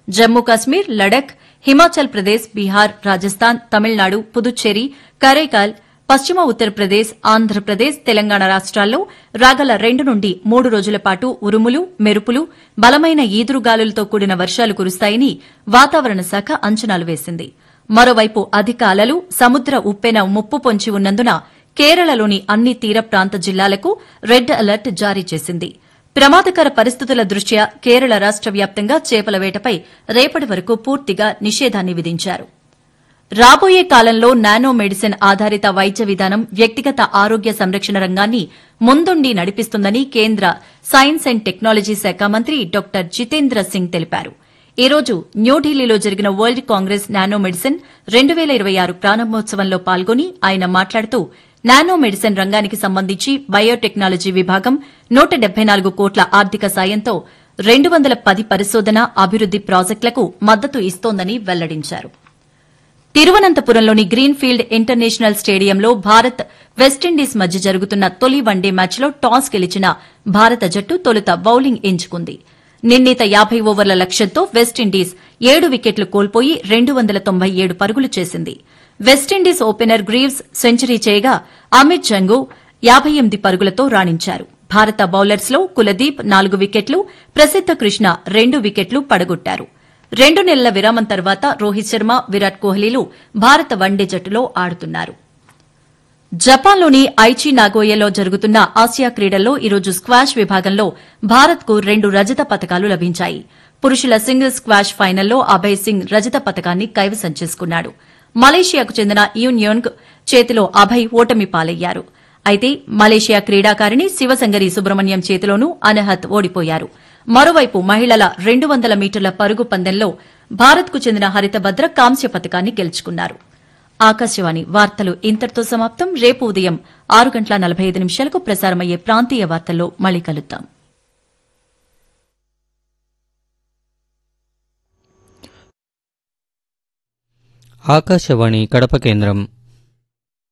జమ్మూ కశ్మీర్ లడఖ్ హిమాచల్ ప్రదేశ్ బీహార్ రాజస్థాన్ తమిళనాడు పుదుచ్చేరి కరైకాల్ పశ్చిమ ఉత్తరప్రదేశ్ ఆంధ్రప్రదేశ్ తెలంగాణ రాష్ట్రాల్లో రాగల రెండు నుండి మూడు రోజుల పాటు ఉరుములు మెరుపులు బలమైన ఈదురుగాలులతో కూడిన వర్షాలు కురుస్తాయని వాతావరణ శాఖ అంచనాలు వేసింది మరోవైపు అధిక అలలు సముద్ర ఉప్పెన ముప్పు పొంచి ఉన్నందున కేరళలోని అన్ని తీర ప్రాంత జిల్లాలకు రెడ్ అలర్ట్ జారీ చేసింది ప్రమాదకర పరిస్థితుల దృష్ట్యా కేరళ రాష్ట వ్యాప్తంగా చేపల వేటపై రేపటి వరకు పూర్తిగా నిషేధాన్ని విధించారు రాబోయే కాలంలో నానో మెడిసిన్ ఆధారిత వైద్య విధానం వ్యక్తిగత ఆరోగ్య సంరక్షణ రంగాన్ని ముందుండి నడిపిస్తుందని కేంద్ర సైన్స్ అండ్ టెక్నాలజీ శాఖ మంత్రి డాక్టర్ జితేంద్ర సింగ్ తెలిపారు ఈ రోజు న్యూఢిల్లీలో జరిగిన వరల్డ్ కాంగ్రెస్ నానో మెడిసిన్ రెండు పేల ఇరవై ఆరు ప్రారంభోత్సవంలో పాల్గొని ఆయన మాట్లాడుతూ నానో మెడిసిన్ రంగానికి సంబంధించి బయోటెక్నాలజీ విభాగం నూట డెబ్బై నాలుగు కోట్ల ఆర్థిక సాయంతో రెండు వందల పది పరిశోధన అభివృద్ది ప్రాజెక్టులకు మద్దతు ఇస్తోందని వెల్లడించారు తిరువనంతపురంలోని గ్రీన్ఫీల్డ్ ఇంటర్నేషనల్ స్టేడియంలో భారత్ వెస్టిండీస్ మధ్య జరుగుతున్న తొలి వన్డే మ్యాచ్లో టాస్ గెలిచిన భారత జట్టు తొలుత బౌలింగ్ ఎంచుకుంది నిర్ణీత యాబై ఓవర్ల లక్ష్యంతో వెస్టిండీస్ ఏడు వికెట్లు కోల్పోయి రెండు వందల తొంభై ఏడు పరుగులు చేసింది వెస్టిండీస్ ఓపెనర్ గ్రీవ్స్ సెంచరీ చేయగా అమిత్ జంగు యాబై ఎనిమిది పరుగులతో రాణించారు భారత బౌలర్స్లో కులదీప్ నాలుగు వికెట్లు ప్రసిద్ద కృష్ణ రెండు వికెట్లు పడగొట్టారు రెండు నెలల విరామం తర్వాత రోహిత్ శర్మ విరాట్ కోహ్లీలు భారత వన్డే జట్టులో ఆడుతున్నారు జపాన్లోని ఐచి నాగోయలో జరుగుతున్న ఆసియా క్రీడల్లో ఈరోజు స్క్వాష్ విభాగంలో భారత్కు రెండు రజత పతకాలు లభించాయి పురుషుల సింగిల్స్ స్క్వాష్ ఫైనల్లో అభయ్ సింగ్ రజత పతకాన్ని కైవసం చేసుకున్నాడు మలేషియాకు చెందిన యూన్యోంగ్ చేతిలో అభయ్ ఓటమి పాలయ్యారు అయితే మలేషియా క్రీడాకారిణి శివసంగరి సుబ్రహ్మణ్యం చేతిలోనూ అనహత్ ఓడిపోయారు మరోవైపు మహిళల రెండు వందల మీటర్ల పరుగు పందెంలో భారత్కు చెందిన హరితభద్ర కాంస్య పతకాన్ని గెలుచుకున్నారు ఆకాశవాణి వార్తలు ఇంతటితో సమాప్తం రేపు ఉదయం ఆరు గంటల నలభై ఐదు నిమిషాలకు ప్రసారమయ్యే ప్రాంతీయ వార్తల్లో మళ్ళీ కలుద్దాం ఆకాశవాణి కడప కేంద్రం